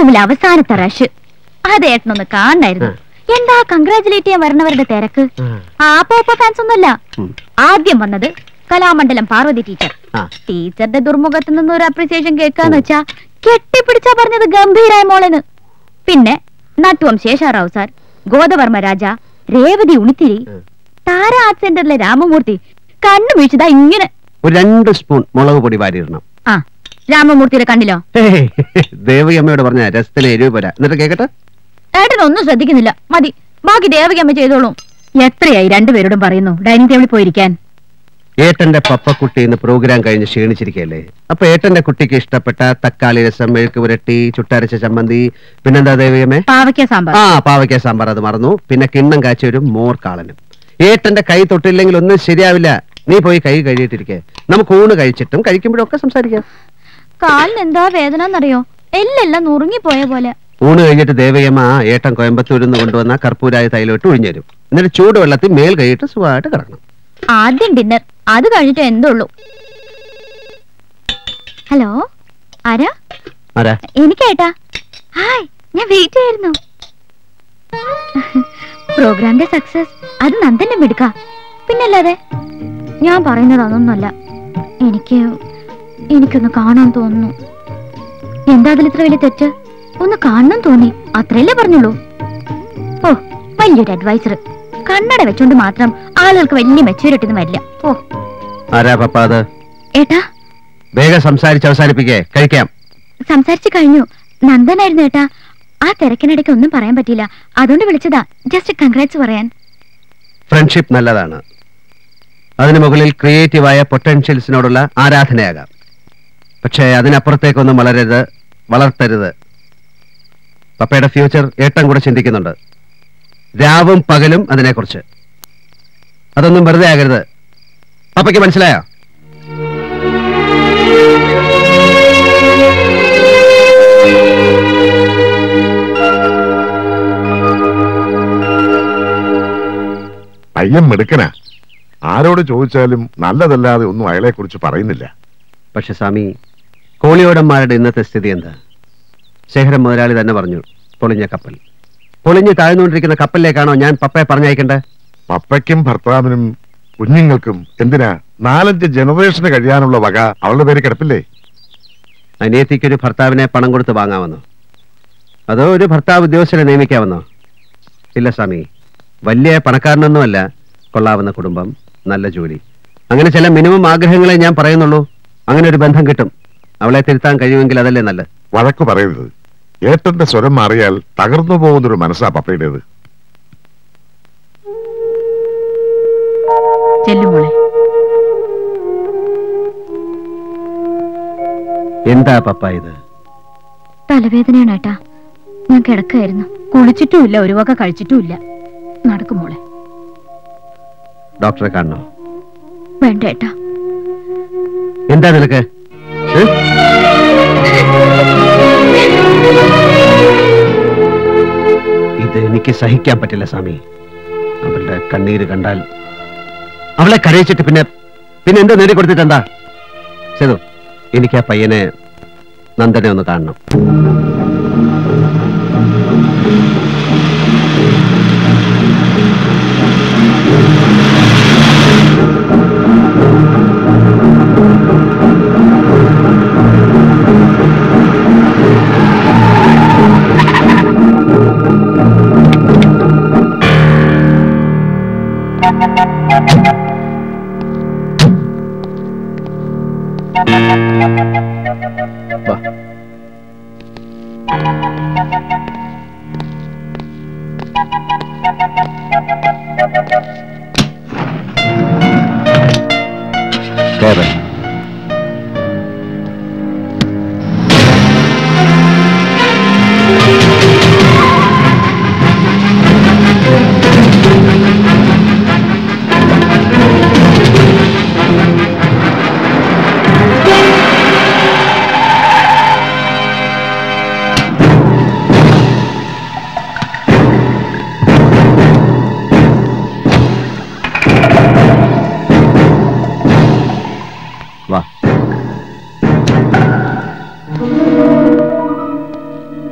റൂമിൽ അവസാനത്തെ റഷ് അത് ഏട്ടനൊന്ന് കാണായിരുന്നു എന്താ കൺഗ്രാചുലേറ്റ് ചെയ്യാൻ വരണവരുടെ തിരക്ക് ആ പോപ്പ ഫാൻസ് ഒന്നുമല്ല ആദ്യം വന്നത് കലാമണ്ഡലം പാർവതി ടീച്ചർ ആ. ടീച്ചറുടെ ദുർമുഖത്ത് നിന്ന് ഒരു അപ്രിസിയേഷൻ കേൾക്കാന്ന് വെച്ചാ കെട്ടിപ്പിടിച്ചാ പറഞ്ഞത് ഗംഭീരായ മോളെന്ന് പിന്നെ നട്ടുവം ശേഷാറാവു സാർ ഗോദവർമ്മ രാജ രേവതി ഉണിത്തിരി താര ആർട്ട് സെന്ററിലെ രാമമൂർത്തി കണ്ണു വീഴ്ചതാ ഇങ്ങനെ ഒരു രണ്ട് സ്പൂൺ മുളക് പൊടി വാരിയിടണം ആ രാമമൂർത്തിയുടെ കണ്ണിലോ ഹേയ്, ദേവകി അമ്മയോട് പറഞ്ഞ രസത്തിന് എരിവ് പോരാ എന്നിട്ട് കേക്കട്ടെ ഏട്ടനൊന്നും ശ്രദ്ധിക്കുന്നില്ല മതി ബാക്കി ദേവകിയമ്മ ചെയ്തോളൂ എത്രയായി രണ്ടുപേരോടും പറയുന്നു ഡൈനിങ് ടേബിളിൽ പോയിരിക്കാൻ ഏട്ടന്റെ പപ്പക്കുട്ടി ഇന്ന് പ്രോഗ്രാം കഴിഞ്ഞ് ക്ഷീണിച്ചിരിക്കല്ലേ അപ്പൊ ഏട്ടന്റെ കുട്ടിക്ക് ഇഷ്ടപ്പെട്ട തക്കാളി രസം മെഴുക്ക് പുരട്ടി ചുട്ടരച്ച ചമ്മന്തി പിന്നെന്താ ദേവികമ്മേ പാവയ്ക്ക സാമ്പാർ ആ പാവയ്ക്ക സാമ്പാർ അത് മറന്നു പിന്നെ കിണ്ണം കാച്ചി ഒരു മോർ കാളനും ഏട്ടന്റെ കൈ തൊട്ടില്ലെങ്കിൽ ഒന്നും ശരിയാവില്ല നീ പോയി കൈ കഴുകിയിട്ടിരിക്കെ നമുക്ക് ഊണ് കഴിച്ചിട്ടും കഴിക്കുമ്പോഴൊക്കെ സംസാരിക്കാം കാലിന് എന്താ വേദന എന്നറിയോ എല്ലെല്ലാം നുറുങ്ങിപ്പോയ പോലെ ഊണ് കഴിഞ്ഞിട്ട് ദേവയമ്മ ഏട്ടൻ കോയമ്പത്തൂരിൽ നിന്ന് കൊണ്ടുവന്ന കർപ്പൂരായ തൈലോട്ട് ഒഴിഞ്ഞുതരും എന്നിട്ട് ചൂടുവെള്ളത്തിൽ മേൽ കഴിയിട്ട് സുഖമായിട്ട് കിടക്കണം ആദ്യം ഡിന്നർ അത് കഴിഞ്ഞിട്ട് എന്തുള്ളൂ ഹലോ ആരാ ആരാ എനിക്കേട്ടാ ഹായ് ഞാൻ വെയിറ്റ് ചെയ്യായിരുന്നു പ്രോഗ്രാമിന്റെ സക്സസ് അത് നന്ദന്റെ മിടുക്ക പിന്നല്ലാതെ ഞാൻ പറയുന്നത് അതൊന്നുമല്ല എനിക്ക് എനിക്കൊന്ന് കാണാൻ തോന്നുന്നു എന്താ അതിൽ ഇത്ര വലിയ തെറ്റ് ഒന്ന് കാണണം തോന്നി അത്രയല്ലേ പറഞ്ഞുള്ളൂ ഓ വലിയൊരു അഡ്വൈസർ കണ്ണട വെച്ചോണ്ട് മാത്രം ആളുകൾക്ക് വലിയ മെച്ചൂരിറ്റി ഒന്നും വരില്ല ഓ ആരാ പപ്പ അത് ഏട്ടാ വേഗം സംസാരിച്ച് അവസാനിപ്പിക്കേ കഴിക്കാം സംസാരിച്ചു കഴിഞ്ഞു നന്ദനായിരുന്നു ഏട്ടാ ആ തിരക്കിനിടയ്ക്ക് ഒന്നും പറയാൻ പറ്റിയില്ല അതുകൊണ്ട് വിളിച്ചതാ ജസ്റ്റ് കൺഗ്രാറ്റ്സ് പറയാൻ ഫ്രണ്ട്ഷിപ്പ് നല്ലതാണ് അതിന് മുകളിൽ ക്രിയേറ്റീവായ പൊട്ടൻഷ്യൽസിനോടുള്ള ആരാധനയാകാം പക്ഷേ അതിനപ്പുറത്തേക്കൊന്നും വളരരുത് വളർത്തരുത് പപ്പയുടെ ഫ്യൂച്ചർ ഏട്ടം കൂടെ ചിന്തിക്കുന്നുണ്ട് രാവും പകലും അതിനെക്കുറിച്ച് അതൊന്നും വെറുതെ ആകരുത് പപ്പയ്ക്ക് മനസ്സിലായോ പയ്യൻ മിടുക്കനാ ആരോട് ചോദിച്ചാലും നല്ലതല്ലാതെ ഒന്നും അയാളെ കുറിച്ച് പറയുന്നില്ല പക്ഷെ സ്വാമി കോളിയോടന്മാരുടെ ഇന്നത്തെ സ്ഥിതി എന്താ ശേഖരൻ മുതലാളി തന്നെ പറഞ്ഞു പൊളിഞ്ഞ കപ്പൽ പൊളിഞ്ഞ് താഴ്ന്നുകൊണ്ടിരിക്കുന്ന കപ്പലിലേക്കാണോ ഞാൻ പപ്പയെ പറഞ്ഞയക്കണ്ടേ പപ്പയ്ക്കും ഭർത്താവിനും കുഞ്ഞുങ്ങൾക്കും എന്തിനാ നാലഞ്ച് ജനറേഷന് കഴിയാനുള്ള വക അവളുടെ പേര് കിടപ്പില്ലേ അനിയത്തിക്കൊരു ഭർത്താവിനെ പണം കൊടുത്ത് വാങ്ങാമെന്നോ അതോ ഒരു ഭർത്താവ് ഉദ്യോഗസ്ഥനെ നിയമിക്കാമെന്നോ ഇല്ല സ്വാമി വലിയ പണക്കാരനൊന്നുമല്ല കൊള്ളാവുന്ന കുടുംബം നല്ല ജോലി അങ്ങനെ ചില മിനിമം ആഗ്രഹങ്ങളെ ഞാൻ പറയുന്നുള്ളൂ അങ്ങനെ ഒരു ബന്ധം കിട്ടും അവളെ തിരുത്താൻ കഴിയുമെങ്കിൽ അതല്ലേ നല്ലത് വഴക്കു പറയരുത് ഏട്ടന്റെ സ്വരം മാറിയാൽ തകർന്നു പോകുന്നൊരു മനസ്സാ പപ്പയുടേത് ചെല്ലുമോളെ എന്താ പപ്പ ഇത് തലവേദനയാണ് ഏട്ടാ ഞാൻ കിടക്കായിരുന്നു കുളിച്ചിട്ടുമില്ല ഒരു വക കഴിച്ചിട്ടുമില്ല നടക്കുമോളെ ഡോക്ടറെ കാണണോ വേണ്ട ഏട്ടാ എന്താ നിനക്ക് ഏ? ഇത് എനിക്ക് സഹിക്കാൻ പറ്റില്ല സ്വാമി അവളുടെ കണ്ണീര് കണ്ടാൽ അവളെ കരയിച്ചിട്ട് പിന്നെ പിന്നെ എന്താ നേടിക്കൊടുത്തിട്ട് എന്താ സേതു എനിക്ക് ആ പയ്യനെ നന്ദനെ ഒന്ന് കാണണം വാ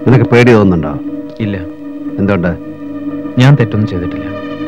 നിനക്ക് പേടി തോന്നുന്നുണ്ടോ ഇല്ല എന്തുകൊണ്ട് ഞാൻ തെറ്റൊന്നും ചെയ്തിട്ടില്ല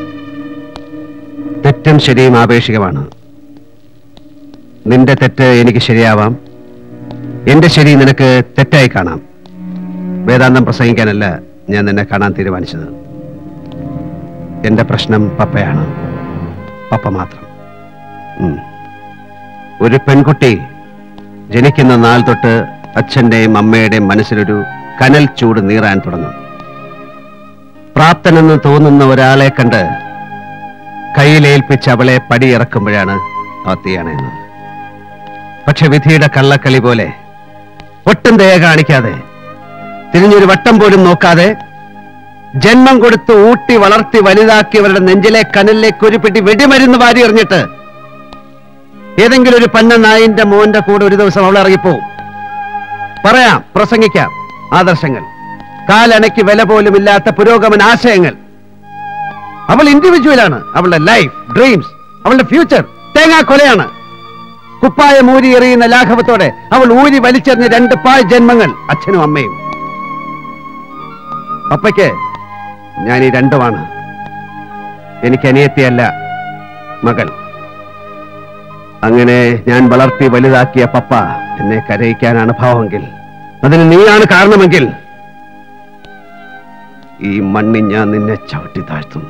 തെറ്റും ശരിയും ആപേക്ഷികമാണ് നിന്റെ തെറ്റ് എനിക്ക് ശരിയാവാം എന്റെ ശരി നിനക്ക് തെറ്റായി കാണാം വേദാന്തം പ്രസംഗിക്കാനല്ല ഞാൻ നിന്നെ കാണാൻ തീരുമാനിച്ചത് എന്റെ പ്രശ്നം പപ്പയാണ് പപ്പ മാത്രം ഉം. ഒരു പെൺകുട്ടി ജനിക്കുന്ന നാൾ തൊട്ട് അച്ഛന്റെയും അമ്മയുടെയും മനസ്സിലൊരു കനൽ ചൂട് നീറാൻ തുടങ്ങും പ്രാപ്തനെന്ന് തോന്നുന്ന ഒരാളെ കണ്ട് കയ്യിലേൽപ്പിച്ച് അവളെ പടിയിറക്കുമ്പോഴാണ് അവ തീയണയുന്നത് പക്ഷെ വിധിയുടെ കള്ളക്കളി പോലെ ഒട്ടും ദയ കാണിക്കാതെ തിരിഞ്ഞൊരു വട്ടം പോലും നോക്കാതെ ജന്മം കൊടുത്ത് ഊട്ടി വളർത്തി വലുതാക്കിയവരുടെ നെഞ്ചിലെ കനലിലേക്ക് ഒരു പെട്ടി വെടിമരുന്ന് വാരി എറിഞ്ഞിട്ട് ഏതെങ്കിലും ഒരു പന്ന നായിന്റെ മോന്റെ കൂടെ ഒരു ദിവസം അവൾ ഇറങ്ങിപ്പോവും പറയാം പ്രസംഗിക്കാം ആദർശങ്ങൾ കാലണയ്ക്ക് വില പോലും ഇല്ലാത്ത പുരോഗമന ആശയങ്ങൾ അവൾ ഇൻഡിവിജ്വലാണ് അവളുടെ ലൈഫ് ഡ്രീംസ് അവളുടെ ഫ്യൂച്ചർ തേങ്ങാ കൊലയാണ് കുപ്പായ മൂരി എറിയുന്ന ലാഘവത്തോടെ അവൾ ഊരി വലിച്ചെറിഞ്ഞ രണ്ട് പായ് ജന്മങ്ങൾ അച്ഛനും അമ്മയും അപ്പയ്ക്ക് ഞാൻ ഈ രണ്ടുമാണ് എനിക്ക് അനിയത്തിയല്ല മകൾ അങ്ങനെ ഞാൻ വളർത്തി വലുതാക്കിയ പപ്പ എന്നെ കരയിക്കാനാണ് ഭാവമെങ്കിൽ അതിന് നീയാണ് കാരണമെങ്കിൽ ഈ മണ്ണിൽ ഞാൻ നിന്നെ ചവിട്ടി താഴ്ത്തും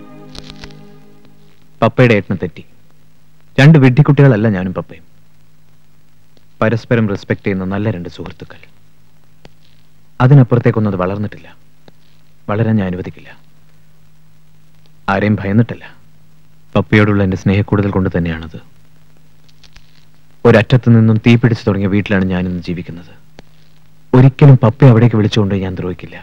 പപ്പയുടെ ഏട്ടന് തെറ്റി രണ്ട് വിഡ്ഢിക്കുട്ടികളല്ല ഞാനും പപ്പയും പരസ്പരം റെസ്പെക്ട് ചെയ്യുന്ന നല്ല രണ്ട് സുഹൃത്തുക്കൾ അതിനപ്പുറത്തേക്കൊന്നും അത് വളർന്നിട്ടില്ല വളരാൻ ഞാൻ അനുവദിക്കില്ല ആരെയും ഭയന്നിട്ടല്ല പപ്പയോടുള്ള എൻ്റെ സ്നേഹക്കൂടുതൽ കൊണ്ട് തന്നെയാണത് ഒരറ്റത്തു നിന്നും തീ പിടിച്ചു തുടങ്ങിയ വീട്ടിലാണ് ഞാനിന്ന് ജീവിക്കുന്നത് ഒരിക്കലും പപ്പയെ അവിടേക്ക് വിളിച്ചുകൊണ്ട് ഞാൻ ദ്രോഹിക്കില്ല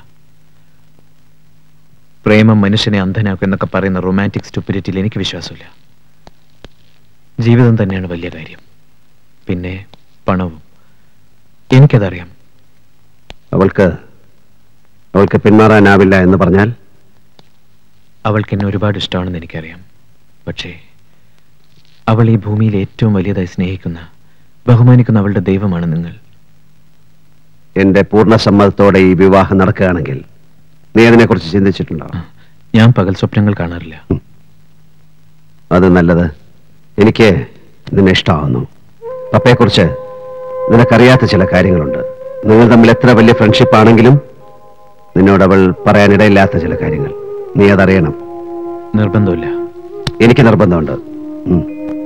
പ്രേമം മനുഷ്യനെ അന്ധനാക്കും എന്നൊക്കെ പറയുന്ന റൊമാൻറ്റിക് സ്റ്റുപ്പിരിറ്റിയിൽ എനിക്ക് വിശ്വാസമില്ല ജീവിതം തന്നെയാണ് വലിയ കാര്യം പിന്നെ പണവും എനിക്കതറിയാം അവൾക്ക് അവൾക്ക് പിന്മാറാനാവില്ല എന്ന് പറഞ്ഞാൽ അവൾക്ക് എന്നെ ഒരുപാട് ഇഷ്ടമാണെന്ന് എനിക്കറിയാം പക്ഷേ അവൾ ഈ ഭൂമിയിൽ ഏറ്റവും വലിയതായി സ്നേഹിക്കുന്ന ബഹുമാനിക്കുന്ന അവളുടെ ദൈവമാണ് നിങ്ങൾ എന്റെ പൂർണ്ണ സമ്മതത്തോടെ ഈ വിവാഹം നടക്കുകയാണെങ്കിൽ നീ അതിനെക്കുറിച്ച് ചിന്തിച്ചിട്ടുണ്ടോ ഞാൻ പകൽ സ്വപ്നങ്ങൾ കാണാറില്ല അത് നല്ലത് എനിക്ക് നിന്നെ ഇഷ്ടമാവുന്നു പപ്പയെക്കുറിച്ച് നിനക്കറിയാത്ത ചില കാര്യങ്ങളുണ്ട് നിങ്ങൾ തമ്മിൽ എത്ര വലിയ ഫ്രണ്ട്ഷിപ്പ് ആണെങ്കിലും നിന്നോട് അവൾ പറയാനിടയില്ലാത്ത ചില കാര്യങ്ങൾ നീ അതറിയണം നിർബന്ധമില്ല എനിക്ക് നിർബന്ധമുണ്ട് ഉം.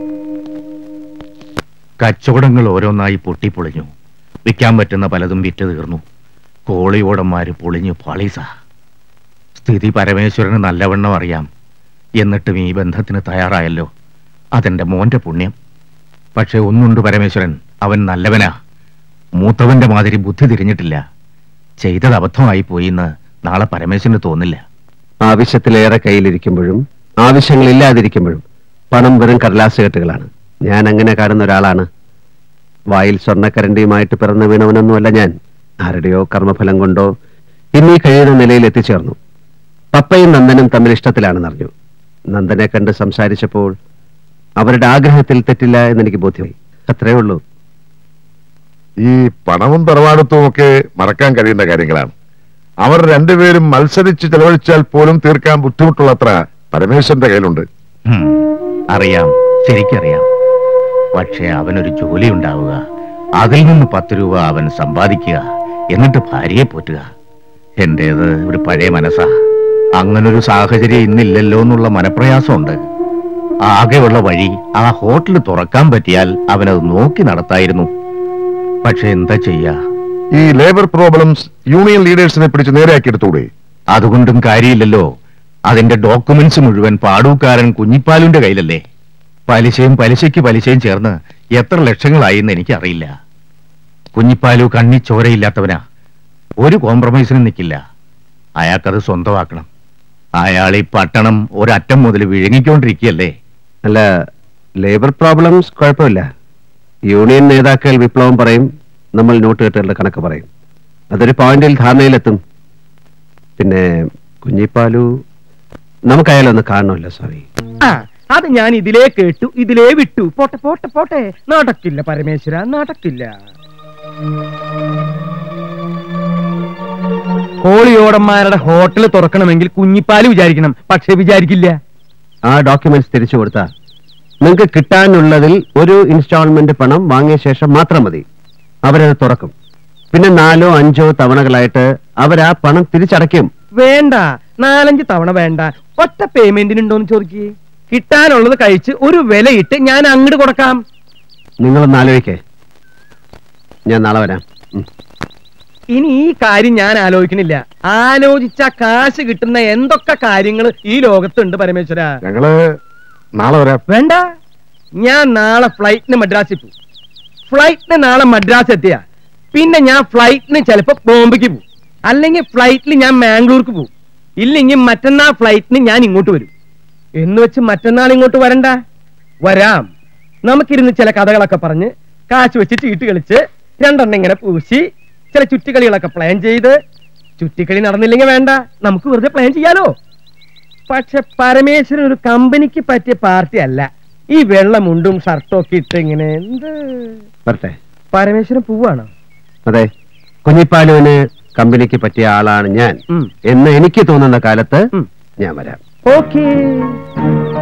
കച്ചവടങ്ങൾ ഓരോന്നായി പൊട്ടിപ്പൊളിഞ്ഞു വിൽക്കാൻ പറ്റുന്ന പലതും വിറ്റ് തീർന്നു കോളിയോടന്മാര് പൊളിഞ്ഞു പാളീസ സ്ഥിതി പരമേശ്വരന് നല്ലവണ്ണം അറിയാം എന്നിട്ടും ഈ ബന്ധത്തിന് തയ്യാറായല്ലോ അതെന്റെ മോന്റെ പുണ്യം പക്ഷെ ഒന്നുണ്ട് പരമേശ്വരൻ അവൻ നല്ലവനാ മൂത്തവന്റെ മാതിരി ബുദ്ധി തിരിഞ്ഞിട്ടില്ല ചെയ്തത് അബദ്ധമായി പോയി എന്ന് നാളെ പരമേശ്വരന് തോന്നില്ല ആവശ്യത്തിലേറെ കയ്യിലിരിക്കുമ്പോഴും ആവശ്യങ്ങളില്ലാതിരിക്കുമ്പോഴും പണം വെറും കടലാസ് കെട്ടുകളാണ് ഞാൻ അങ്ങനെ കാണുന്ന ഒരാളാണ് വായിൽ സ്വർണ്ണക്കരണ്ടിയുമായിട്ട് പിറന്നു വീണവനൊന്നുമല്ല ഞാൻ ആരുടെയോ കർമ്മഫലം കൊണ്ടോ ഇന്നീ കഴിയുന്ന നിലയിൽ എത്തിച്ചേർന്നു പപ്പയും നന്ദനും തമ്മിൽ ഇഷ്ടത്തിലാണെന്നറിഞ്ഞു നന്ദനെ കണ്ട് സംസാരിച്ചപ്പോൾ അവരുടെ ആഗ്രഹത്തിൽ തെറ്റില്ല എന്നെനിക്ക് ബോധ്യമായി അത്രേ ഉള്ളൂ ഈ പണവും തറവാടുത്തവും ഒക്കെ മറക്കാൻ കഴിയുന്ന കാര്യങ്ങളാണ് അവർ രണ്ടുപേരും മത്സരിച്ച് ചെലവഴിച്ചാൽ പോലും തീർക്കാൻ ബുദ്ധിമുട്ടുള്ളത്ര പരമേശ്വരന്റെ കയ്യിലുണ്ട് ഹും, അറിയാം ശരിക്കറിയാം പക്ഷെ അവനൊരു ജോലി ഉണ്ടാവുക അതിൽ നിന്ന് പത്ത് രൂപ അവൻ സമ്പാദിക്കുക എന്നിട്ട് ഭാര്യയെ പോറ്റുക എന്റേത് ഒരു പഴയ മനസ്സാ അങ്ങനൊരു സാഹചര്യം ഇന്നില്ലല്ലോ എന്നുള്ള മനപ്രയാസമുണ്ട് ആകെയുള്ള വഴി ആ ഹോട്ടൽ തുറക്കാൻ പറ്റിയാൽ അവനത് നോക്കി നടത്തായിരുന്നു പക്ഷെ എന്താ ചെയ്യാ ഈ ലേബർ പ്രോബ്ലംസ് യൂണിയൻ ലീഡേഴ്സിനെ പിടിച്ച് നേരെയാക്കി എടുത്തൂടെ അതുകൊണ്ടും കാര്യമില്ലല്ലോ അതിന്റെ ഡോക്യുമെന്റ്സ് മുഴുവൻ പാടൂക്കാരൻ കുഞ്ഞിപ്പാലുന്റെ കയ്യിലല്ലേ പലിശയും പലിശയ്ക്ക് പലിശയും ചേർന്ന് എത്ര ലക്ഷങ്ങളായി എന്ന് എനിക്കറിയില്ല കുഞ്ഞിപ്പാലു കണ്ണി ചോരയില്ലാത്തവനാ ഒരു കോംപ്രമൈസിനും നിൽക്കില്ല അയാൾക്കത് സ്വന്തമാക്കണം അയാൾ ഈ പട്ടണം ഒരറ്റം മുതൽ വിഴുങ്ങിക്കൊണ്ടിരിക്കുകയല്ലേ അല്ല ലേബർ പ്രോബ്ലംസ് കുഴപ്പമില്ല യൂണിയൻ നേതാക്കൾ വിപ്ലവം പറയും നമ്മൾ നോട്ട് കെട്ടുകളുടെ കണക്ക് പറയും അതൊരു പോയിന്റിൽ ധാരണയിലെത്തും പിന്നെ കുഞ്ഞിപ്പാലു നമുക്കയാലും ഒന്ന് കാണണമല്ലോ സ്വാമി ആ അത് ഞാൻ ഇതിലേ കേട്ടു ഇതിലേ വിട്ടു പോട്ടെ പോട്ടെ പോട്ടെ നടക്കില്ല പരമേശ്വര നടക്കില്ല കോളിയോടന്മാരുടെ ഹോട്ടൽ തുറക്കണമെങ്കിൽ കുഞ്ഞിപ്പാല് വിചാരിക്കണം പക്ഷെ വിചാരിക്കില്ല ആ ഡോക്യുമെന്റ്സ് തിരിച്ചു കൊടുത്താൽ നിങ്ങൾക്ക് കിട്ടാനുള്ളതിൽ ഒരു ഇൻസ്റ്റാൾമെന്റ് പണം വാങ്ങിയ ശേഷം മാത്രം മതി അവരത് തുറക്കും പിന്നെ നാലോ അഞ്ചോ തവണകളായിട്ട് അവർ ആ പണം തിരിച്ചടയ്ക്കും വേണ്ട നാലഞ്ച് തവണ വേണ്ട ഒറ്റ പേയ്മെന്റിനുണ്ടോന്ന് ചോദിക്കേ കിട്ടാനുള്ളത് കഴിച്ച് ഒരു വിലയിട്ട് ഞാൻ അങ്ങോട്ട് കൊടുക്കാം നിങ്ങളൊന്ന് ആലോചിക്കേ ഞാൻ നാളെ വരാം ഉം. ഇനി ഈ കാര്യം ഞാൻ ആലോചിക്കണില്ല ആലോചിച്ച കാശ് കിട്ടുന്ന എന്തൊക്കെ കാര്യങ്ങൾ ഈ ലോകത്തുണ്ട് പരമേശ്വര ഞങ്ങള് നാളെ വരാം വേണ്ട ഞാൻ നാളെ ഫ്ലൈറ്റിന് മദ്രാസിൽ പോകും ഫ്ലൈറ്റിന് നാളെ മദ്രാസ് എത്തിയ പിന്നെ ഞാൻ ഫ്ലൈറ്റിന് ചിലപ്പോ ബോംബെക്ക് പോകും അല്ലെങ്കിൽ ഫ്ലൈറ്റിൽ ഞാൻ മാംഗ്ലൂർക്ക് പോകും ഇല്ലെങ്കിൽ മറ്റന്നാൾ ഫ്ലൈറ്റിന് ഞാൻ ഇങ്ങോട്ട് വരും എന്ന് വെച്ച് മറ്റന്നാൾ ഇങ്ങോട്ട് വരണ്ട വരാം നമുക്കിരുന്ന് ചില കഥകളൊക്കെ പറഞ്ഞ് കാശ് വെച്ച് ചീട്ട് കളിച്ച് രണ്ടെണ്ണം ഇങ്ങനെ പൂശി ചില ചുറ്റിക്കളികളൊക്കെ പ്ലാൻ ചെയ്ത് ചുറ്റിക്കളി നടന്നില്ലെങ്കിൽ വേണ്ട നമുക്ക് വെറുതെ പ്ലാൻ ചെയ്യാലോ പക്ഷെ പരമേശ്വരൻ ഒരു കമ്പനിക്ക് പറ്റിയ പാർട്ടി അല്ല ഈ വെള്ള മുണ്ടും ഷർട്ടും ഒക്കെ ഇട്ട് ഇങ്ങനെ എന്ത് വരട്ടെ പരമേശ്വരൻ പൂവാണോ അതെ കുഞ്ഞിപ്പാലുവിന് കമ്പനിക്ക് പറ്റിയ ആളാണ് ഞാൻ ഉം. എന്ന് എനിക്ക് തോന്നുന്ന കാലത്ത് ഉം. ഞാൻ വരാം ഓക്കേ